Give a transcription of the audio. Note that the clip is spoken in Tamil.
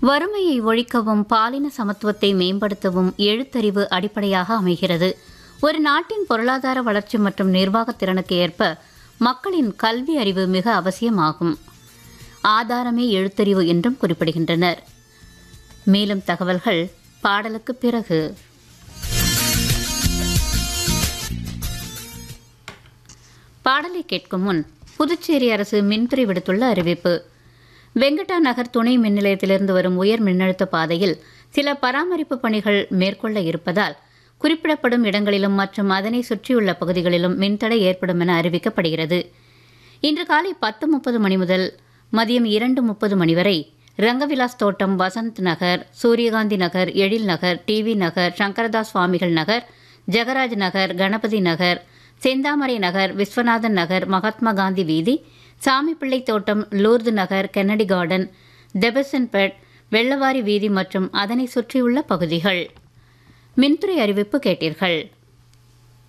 வறுமையை ஒழிக்கவும் பாலின சமத்துவத்தை மேம்படுத்தவும் எழுத்தறிவு அடிப்படையாக அமைகிறது ஒரு நாட்டின் பொருளாதார வளர்ச்சி மற்றும் நிர்வாகத் திறனுக்கு ஏற்ப மக்களின் கல்வி அறிவு மிக அவசியமாகும் ஆதாரமே எழுத்தறிவு என்றும் குறிப்பிடுகின்றனர் மேலும் தகவல்கள் பாடலுக்கு பிறகு பாடலை கேட்கும் முன் புதுச்சேரி அரசு மின்துறை விடுத்துள்ள அறிவிப்பு வெங்கடா நகர் துணை மின் நிலையத்திலிருந்து வரும் உயர் மின்னழுத்த பாதையில் சில பராமரிப்பு பணிகள் மேற்கொள்ள இருப்பதால் குறிப்பிடப்படும் இடங்களிலும் மற்றும் அதனை சுற்றியுள்ள பகுதிகளிலும் மின்தடை ஏற்படும் என அறிவிக்கப்படுகிறது இன்று காலை பத்து முப்பது மணி முதல் மதியம் இரண்டு முப்பது மணி வரை ரங்கவிலாஸ் தோட்டம் வசந்த் நகர் சூரியகாந்தி நகர் எழில் நகர் டிவி நகர் சங்கரதாஸ் சுவாமிகள் நகர் ஜெகராஜ் நகர் கணபதி நகர் செந்தாமரை நகர் விஸ்வநாதன் நகர் மகாத்மா காந்தி வீதி சாமிப்பிள்ளை தோட்டம் லூர்து நகர் கென்னடி கார்டன் டெபசன்பெட் வெள்ளவாரி வீதி மற்றும் அதனை சுற்றியுள்ள பகுதிகள் மின்துறை அறிவிப்பு கேட்டீர்கள்